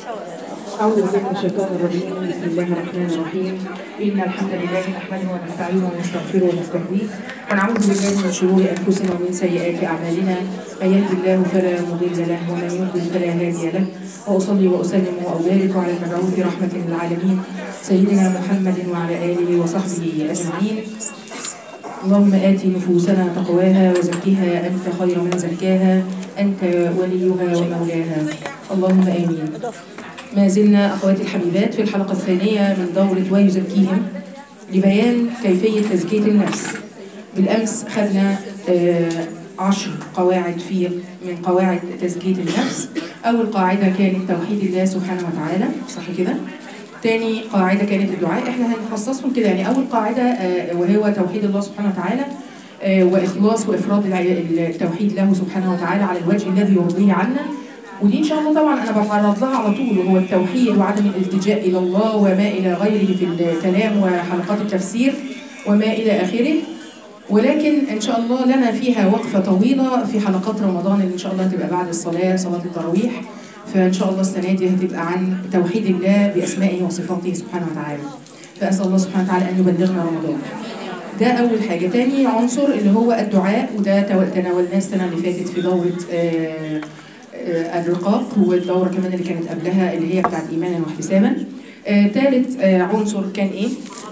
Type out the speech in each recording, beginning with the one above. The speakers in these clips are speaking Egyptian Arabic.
أعوذ بالله من الشيطان الرجيم بسم الله الرحمن الرحيم إن الحمد لله نحمده ونستعينه ونستغفره ونستهديه ونعوذ بالله من شرور أنفسنا ومن سيئات أعمالنا من يهد الله فلا مضل له ومن يضلل فلا هادي له وأصلي وأسلم وأبارك على المبعوث رحمة للعالمين سيدنا محمد وعلى آله وصحبه أجمعين اللهم آت نفوسنا تقواها وزكها أنت خير من زكاها أنت وليها ومولاها اللهم آمين ما زلنا أخواتي الحبيبات في الحلقة الثانية من دورة ويزكيهم لبيان كيفية تزكية النفس بالأمس خدنا آه، عشر قواعد في من قواعد تزكية النفس أول قاعدة كانت توحيد الله سبحانه وتعالى صح كده؟ تاني قاعدة كانت الدعاء احنا هنخصصهم كده يعني أول قاعدة آه، وهو توحيد الله سبحانه وتعالى آه، وإخلاص وإفراد الع- التوحيد له سبحانه وتعالى على الوجه الذي يرضيه عنا ودي ان شاء الله طبعا انا بتعرض لها على طول وهو التوحيد وعدم الالتجاء الى الله وما الى غيره في الكلام وحلقات التفسير وما الى اخره ولكن ان شاء الله لنا فيها وقفه طويله في حلقات رمضان اللي ان شاء الله هتبقى بعد الصلاه صلاه التراويح فان شاء الله السنه دي هتبقى عن توحيد الله باسمائه وصفاته سبحانه وتعالى فاسال الله سبحانه وتعالى ان يبلغنا رمضان ده أول حاجة تاني عنصر اللي هو الدعاء وده تو- تناولناه السنة اللي فاتت في دورة آه، آه، الرقاق والدورة كمان اللي كانت قبلها اللي هي بتاعت إيمانا واحتسابا آه، تالت آه، عنصر كان إيه؟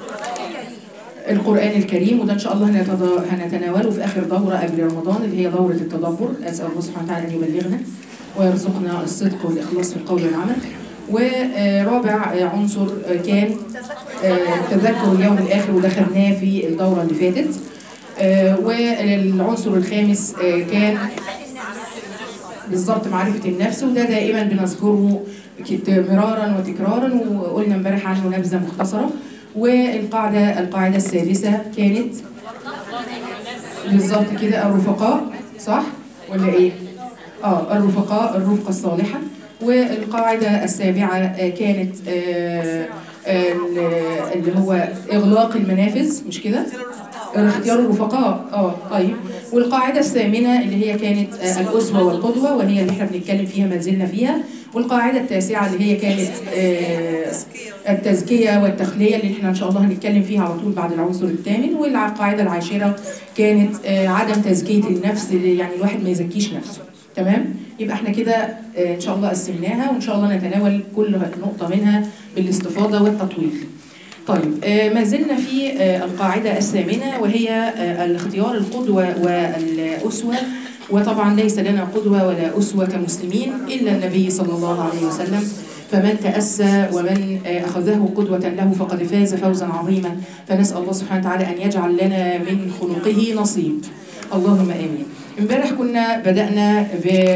القرآن الكريم وده إن شاء الله هنتضا- هنتناوله في آخر دورة قبل رمضان اللي هي دورة التدبر أسأل الله سبحانه وتعالى أن يبلغنا ويرزقنا الصدق والإخلاص في القول والعمل ورابع آه، عنصر آه، كان آه، تذكر اليوم الآخر وده خدناه في الدورة اللي فاتت آه، والعنصر الخامس آه، كان بالظبط معرفة النفس وده دائما بنذكره كت- مرارا وتكرارا وقلنا امبارح عنه نبذة مختصرة والقاعدة القاعدة السادسة كانت بالظبط كده الرفقاء صح ولا ايه؟ اه الرفقاء الرفقة الصالحة والقاعدة السابعة آه، كانت آه، آه، اللي هو إغلاق المنافذ مش كده؟ اختيار الرفقاء اه طيب والقاعده الثامنه اللي هي كانت آه، الاسوه والقدوه وهي اللي احنا بنتكلم فيها ما زلنا فيها والقاعده التاسعه اللي هي كانت آه، التزكيه والتخليه اللي احنا ان شاء الله هنتكلم فيها على طول بعد العنصر الثامن والقاعده العاشره كانت آه، عدم تزكيه النفس يعني الواحد ما يزكيش نفسه تمام يبقى احنا كده آه، ان شاء الله قسمناها وان شاء الله نتناول كل نقطه منها بالاستفاضه والتطويل طيب آه، ما زلنا في آه، القاعدة الثامنة وهي آه، الاختيار القدوة والأسوة وطبعا ليس لنا قدوة ولا أسوة كمسلمين إلا النبي صلى الله عليه وسلم فمن تأسى ومن آه، أخذه قدوة له فقد فاز فوزا عظيما فنسأل الله سبحانه وتعالى أن يجعل لنا من خلقه نصيب اللهم آمين امبارح كنا بدأنا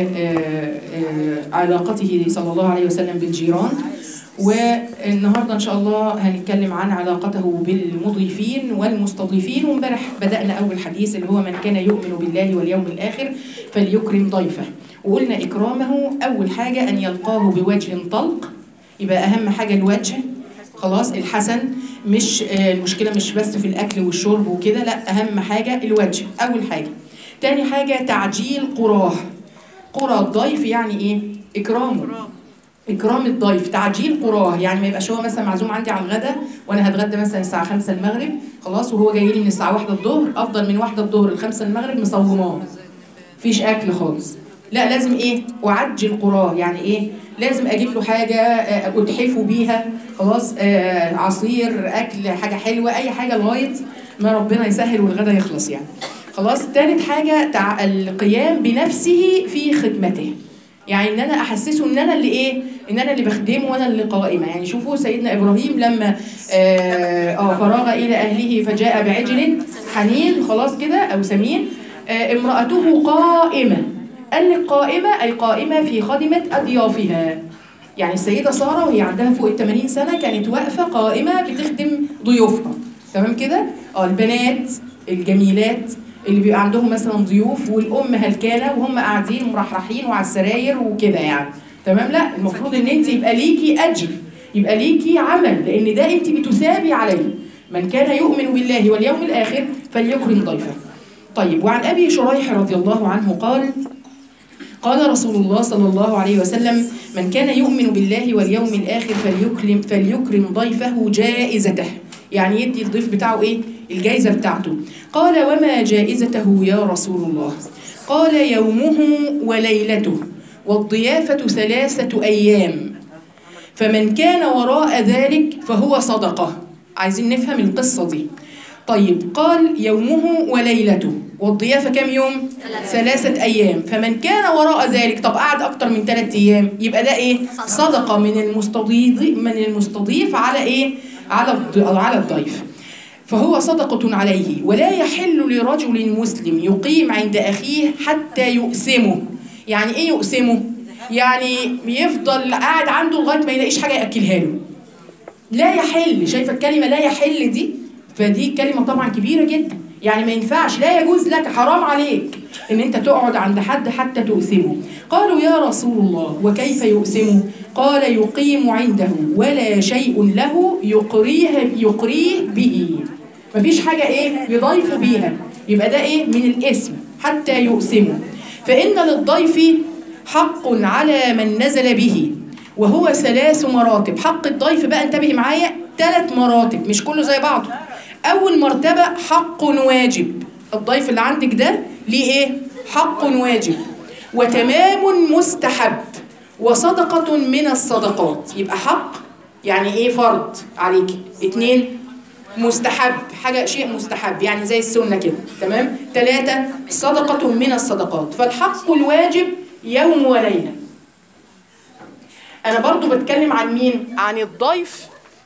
بعلاقته صلى الله عليه وسلم بالجيران والنهارده ان شاء الله هنتكلم عن علاقته بالمضيفين والمستضيفين وامبارح بدانا اول حديث اللي هو من كان يؤمن بالله واليوم الاخر فليكرم ضيفه وقلنا اكرامه اول حاجه ان يلقاه بوجه طلق يبقى اهم حاجه الوجه خلاص الحسن مش آه، المشكله مش بس في الاكل والشرب وكده لا اهم حاجه الوجه اول حاجه تاني حاجه تعجيل قراه قرى الضيف يعني ايه اكرامه اكرام الضيف تعجيل قراه يعني ما يبقاش هو مثلا معزوم عندي على الغداء وانا هتغدى مثلا الساعه 5 المغرب خلاص وهو جاي لي من الساعه 1 الظهر افضل من 1 الظهر ل 5 المغرب مصوماه مفيش اكل خالص لا لازم ايه اعجل قراه يعني ايه لازم اجيب له حاجه آه، اتحفه بيها خلاص آه، عصير اكل حاجه حلوه اي حاجه لغايه ما ربنا يسهل والغدا يخلص يعني خلاص تالت حاجه تع... القيام بنفسه في خدمته يعني ان انا احسسه ان انا اللي ايه ان انا اللي بخدمه وانا اللي قائمه يعني شوفوا سيدنا ابراهيم لما اه آه، فرغ الى اهله فجاء بعجل حنين خلاص كده او سمين آه امراته قائمه قال لك قائمه اي قائمه في خدمه اضيافها يعني السيده ساره وهي عندها فوق ال 80 سنه كانت واقفه قائمه بتخدم ضيوفها تمام كده اه البنات الجميلات اللي بيبقى عندهم مثلا ضيوف والام هلكانه وهم قاعدين مرحرحين وعلى السراير وكده يعني تمام لا المفروض ان انت يبقى ليكي اجر يبقى ليكي عمل لان ده انت بتثابي عليه من كان يؤمن بالله واليوم الاخر فليكرم ضيفه طيب وعن ابي شريح رضي الله عنه قال قال رسول الله صلى الله عليه وسلم من كان يؤمن بالله واليوم الآخر فليكرم, فليكرم ضيفه جائزته يعني يدي الضيف بتاعه إيه؟ الجائزة بتاعته قال وما جائزته يا رسول الله قال يومه وليلته والضيافة ثلاثة أيام فمن كان وراء ذلك فهو صدقة عايزين نفهم القصة دي طيب قال يومه وليلته والضيافة كم يوم؟ ثلاثة أيام فمن كان وراء ذلك طب قعد أكتر من ثلاثة أيام يبقى ده إيه؟ صدقة من المستضيف من المستضيف على إيه؟ على الض- على الضيف فهو صدقة عليه ولا يحل لرجل مسلم يقيم عند أخيه حتى يؤسمه يعني إيه يؤسمه؟ يعني يفضل قاعد عنده لغاية ما يلاقيش حاجة يأكلها له لا يحل شايفة الكلمة لا يحل دي فدي كلمة طبعا كبيرة جدا يعني ما ينفعش لا يجوز لك حرام عليك ان انت تقعد عند حد حتى تؤسمه قالوا يا رسول الله وكيف يؤسمه قال يقيم عنده ولا شيء له يقريه يقريه به مفيش حاجة ايه يضيف بيها يبقى ده ايه من الاسم حتى يؤسمه فإن للضيف حق على من نزل به وهو ثلاث مراتب حق الضيف بقى انتبهي معايا ثلاث مراتب مش كله زي بعضه اول مرتبه حق واجب الضيف اللي عندك ده ليه ايه حق واجب وتمام مستحب وصدقة من الصدقات يبقى حق يعني ايه فرض عليك اتنين مستحب حاجة شيء مستحب يعني زي السنة كده تمام ثلاثة صدقة من الصدقات فالحق الواجب يوم وليلة أنا برضو بتكلم عن مين؟ عن الضيف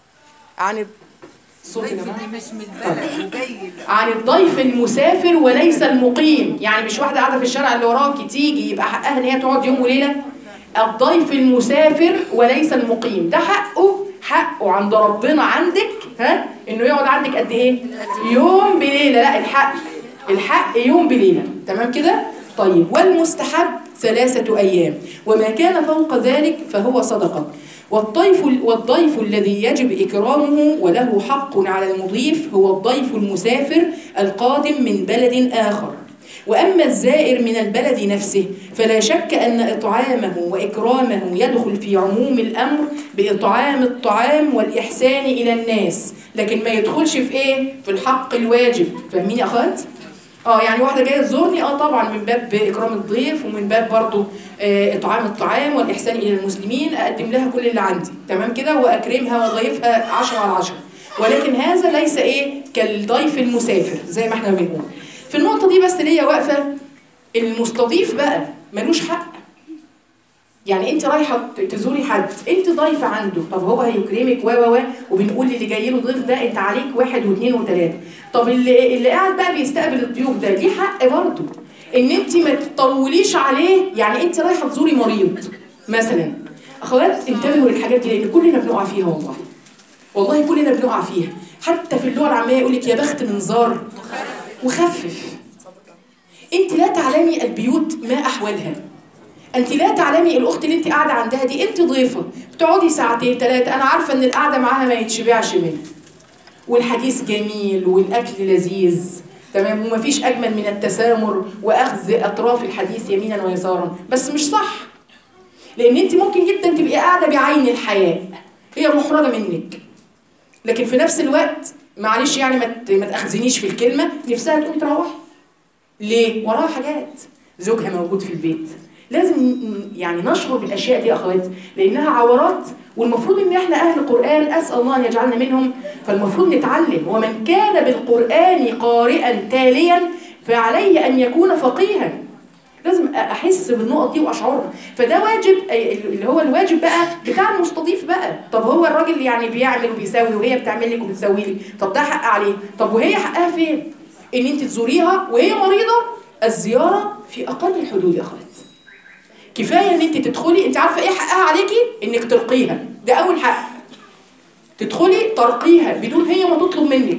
عن الض- الصوت يا جماعة مش من البلد وجاي عن الضيف المسافر وليس المقيم يعني مش واحدة قاعدة في الشارع اللي وراكي تيجي يبقى حقها ان هي تقعد يوم وليلة الضيف المسافر وليس المقيم ده حقه حقه عند ربنا عندك ها انه يقعد عندك قد ايه يوم بليلة لا الحق الحق يوم بليلة تمام كده طيب والمستحب ثلاثة أيام وما كان فوق ذلك فهو صدقة والضيف والضيف الذي يجب إكرامه وله حق على المضيف هو الضيف المسافر القادم من بلد آخر وأما الزائر من البلد نفسه فلا شك أن إطعامه وإكرامه يدخل في عموم الأمر بإطعام الطعام والإحسان إلى الناس لكن ما يدخلش في إيه؟ في الحق الواجب فاهمين يا أخوات؟ اه يعني واحده جايه تزورني اه طبعا من باب اكرام الضيف ومن باب برضو آه اطعام الطعام والاحسان الى المسلمين اقدم لها كل اللي عندي تمام كده واكرمها واضيفها 10 على 10 ولكن هذا ليس ايه كالضيف المسافر زي ما احنا بنقول في النقطه دي بس ليا واقفه المستضيف بقى ملوش حق يعني انت رايحه تزوري حد انت ضيفه عنده طب هو هيكرمك و و و وبنقول للي جاي له ضيف ده انت عليك واحد واثنين وثلاثه طب اللي اللي قاعد بقى بيستقبل الضيوف ده ليه حق برضه ان انت ما تطوليش عليه يعني انت رايحه تزوري مريض مثلا اخوات انتبهوا للحاجات دي لان كلنا بنقع فيها والله والله كلنا بنقع فيها حتى في اللغه العاميه يقول لك يا بخت من زار وخفف انت لا تعلمي البيوت ما احوالها انت لا تعلمي الاخت اللي انت قاعده عندها دي انت ضيفه بتقعدي ساعتين ثلاثه انا عارفه ان القعده معاها ما يتشبعش منها والحديث جميل والاكل لذيذ تمام ومفيش اجمل من التسامر واخذ اطراف الحديث يمينا ويسارا بس مش صح لان انت ممكن جدا تبقي قاعده بعين الحياء هي محرجه منك لكن في نفس الوقت معلش يعني ما ت- ما تاخذنيش في الكلمه نفسها تقومي تروحي ليه وراها حاجات زوجها موجود في البيت لازم ن- يعني نشعر بالاشياء دي يا اخوات لانها عورات والمفروض ان احنا اهل قران اسال الله ان يجعلنا منهم فالمفروض نتعلم ومن كان بالقران قارئا تاليا فعليه ان يكون فقيها لازم احس بالنقط دي واشعرها فده واجب أي- اللي هو الواجب بقى بتاع المستضيف بقى طب هو الراجل يعني بيعمل وبيسوي وهي بتعمل لك وبتسوي لك طب ده حق عليه طب وهي حقها فين ان انت تزوريها وهي مريضه الزياره في اقل الحدود يا اخوات كفايه ان انت تدخلي انت عارفه ايه حقها عليكي انك ترقيها ده اول حق تدخلي ترقيها بدون هي ما تطلب منك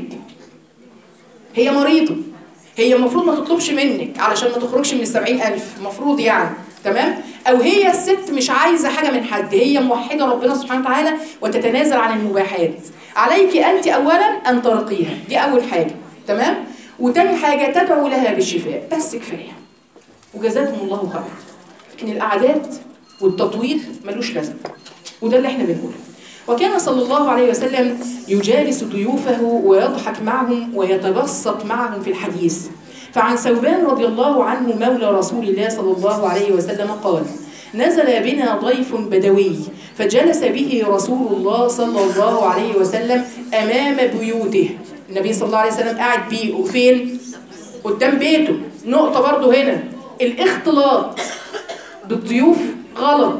هي مريضه هي المفروض ما تطلبش منك علشان ما تخرجش من السبعين ألف المفروض يعني تمام أو هي الست مش عايزة حاجة من حد هي موحدة ربنا سبحانه وتعالى وتتنازل عن المباحات عليك أنت أولا أن ترقيها دي أول حاجة تمام وتاني حاجة تدعو لها بالشفاء بس كفاية وجزاكم الله خيرا لكن القعدات والتطويل ملوش لازمه وده اللي احنا بنقوله وكان صلى الله عليه وسلم يجالس ضيوفه ويضحك معهم ويتبسط معهم في الحديث فعن ثوبان رضي الله عنه مولى رسول الله صلى الله عليه وسلم قال نزل بنا ضيف بدوي فجلس به رسول الله صلى الله عليه وسلم أمام بيوته النبي صلى الله عليه وسلم قاعد بيه وفين؟ قدام بيته نقطة برضو هنا الاختلاط بالضيوف غلط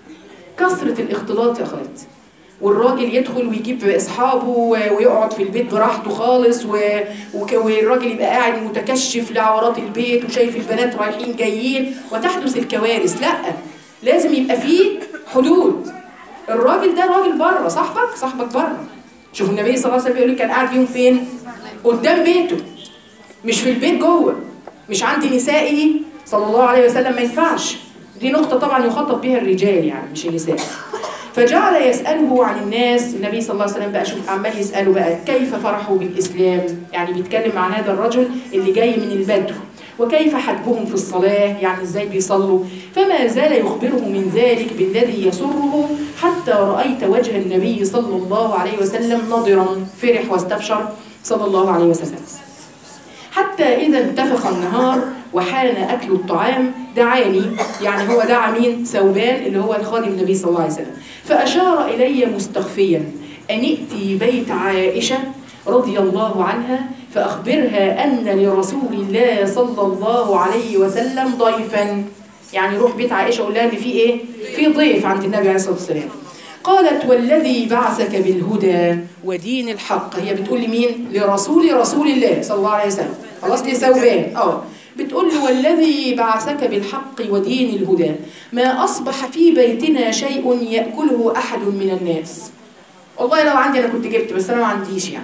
كثرة الاختلاط يا خالد والراجل يدخل ويجيب اصحابه و- ويقعد في البيت براحته خالص و... وك- والراجل يبقى قاعد متكشف لعورات البيت وشايف البنات رايحين جايين وتحدث الكوارث لا لازم يبقى فيه حدود الراجل ده راجل بره صاحبك صاحبك بره شوف النبي صلى الله عليه وسلم بيقول لك كان قاعد بيهم فين قدام بيته مش في البيت جوه مش عند نسائه صلى الله عليه وسلم ما ينفعش دي نقطة طبعا يخاطب بها الرجال يعني مش النساء فجعل يسأله عن الناس النبي صلى الله عليه وسلم بقى شوف عمال يسأله بقى كيف فرحوا بالإسلام يعني بيتكلم عن هذا الرجل اللي جاي من البدو وكيف حجبهم في الصلاة يعني ازاي بيصلوا فما زال يخبره من ذلك بالذي يسره حتى رأيت وجه النبي صلى الله عليه وسلم نضرا فرح واستبشر صلى الله عليه وسلم حتى إذا انتفخ النهار وحان أكل الطعام دعاني يعني هو دعا مين؟ ثوبان اللي هو الخادم النبي صلى الله عليه وسلم فأشار إلي مستخفيا أن ائتي بيت عائشة رضي الله عنها فأخبرها أن لرسول الله صلى الله عليه وسلم ضيفا يعني روح بيت عائشة قول لها إن في إيه؟ في ضيف عند النبي عليه الصلاة والسلام قالت والذي بعثك بالهدى ودين الحق هي بتقول لمين لرسول رسول الله صلى الله عليه وسلم خلاص لثوبان اه بتقول له والذي بعثك بالحق ودين الهدى ما اصبح في بيتنا شيء ياكله احد من الناس والله لو عندي انا كنت جبت بس انا ما عنديش يعني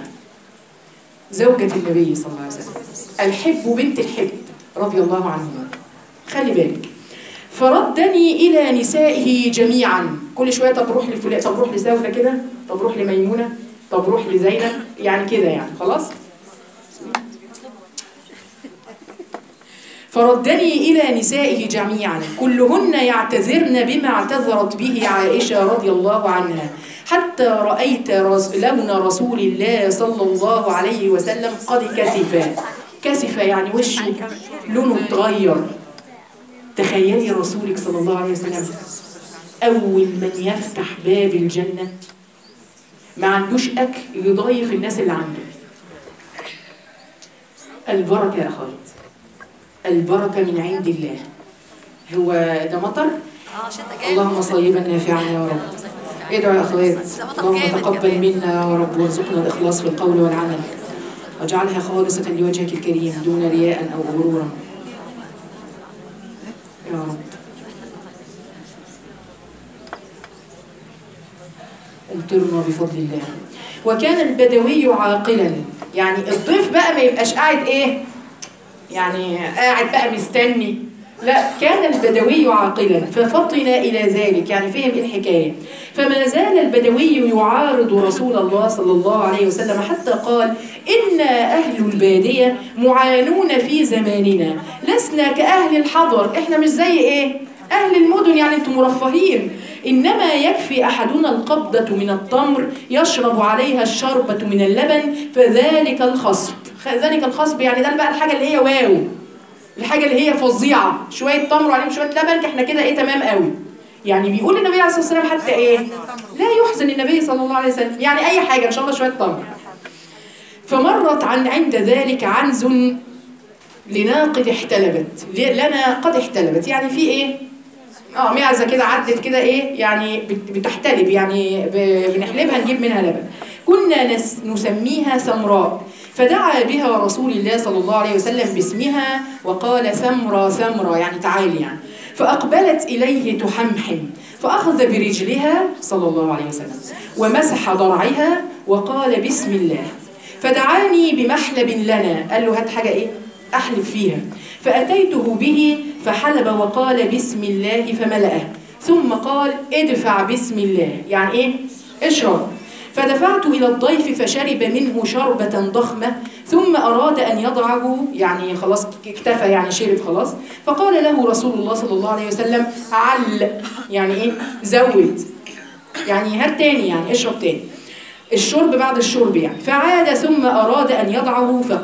زوجة النبي صلى الله عليه وسلم الحب بنت الحب رضي الله عنهما خلي بالك فردني إلى نسائه جميعا كل شوية طب روح لفلان طب روح لسودة كده طب روح لميمونة طب روح لزينب يعني كده يعني خلاص فردني إلى نسائه جميعا كلهن يعتذرن بما اعتذرت به عائشة رضي الله عنها حتى رأيت رس- لون رسول الله صلى الله عليه وسلم قد كسف كسف يعني وشه لونه اتغير تخيلي رسولك صلى الله عليه وسلم أول من يفتح باب الجنة ما عندوش أكل يضايف الناس اللي عنده البركة يا خالد البركة من عند الله هو ده مطر اه شتا جامد اللهم صيبا نافعا يا رب ادعوا يا اخوات اللهم تقبل منا يا رب وارزقنا الاخلاص في القول والعمل واجعلها خالصة لوجهك الكريم دون رياء او غرورا يا رب امطرنا بفضل الله وكان البدوي عاقلا يعني الضيف بقى ما يبقاش قاعد ايه يعني قاعد بقى مستني لا كان البدوي عاقلا ففطن إلى ذلك يعني فهم إيه الحكاية فما زال البدوي يعارض رسول الله صلى الله عليه وسلم حتى قال إن أهل البادية معانون في زماننا لسنا كأهل الحضر إحنا مش زي إيه أهل المدن يعني أنتم مرفهين إنما يكفي أحدنا القبضة من التمر يشرب عليها الشربة من اللبن فذلك الخصب ذلك الخصب يعني ده بقى الحاجة اللي هي واو الحاجة اللي هي فظيعة شوية تمر وعليهم شوية لبن احنا كده ايه تمام قوي يعني بيقول النبي عليه الصلاة والسلام حتى ايه لا يحزن النبي صلى الله عليه وسلم يعني اي حاجة ان شاء الله شوية تمر فمرت عن عند ذلك عنز لناقد احتلبت لنا قد احتلبت يعني في ايه اه معزه كده عدت كده ايه يعني بت- بتحتلب يعني ب- بنحلبها نجيب منها لبن كنا نس نسميها سمراء فدعا بها رسول الله صلى الله عليه وسلم باسمها وقال ثمرة ثمرة يعني تعالي يعني فأقبلت إليه تحمحم فأخذ برجلها صلى الله عليه وسلم ومسح ضرعها وقال بسم الله فدعاني بمحلب لنا قال له هات حاجة إيه أحلب فيها فأتيته به فحلب وقال بسم الله فملأه ثم قال ادفع بسم الله يعني إيه اشرب فدفعت إلى الضيف فشرب منه شربة ضخمة ثم أراد أن يضعه يعني خلاص اكتفى يعني شرب خلاص فقال له رسول الله صلى الله عليه وسلم عل يعني إيه زود يعني هات تاني يعني اشرب تاني الشرب بعد الشرب يعني فعاد ثم أراد أن يضعه فقال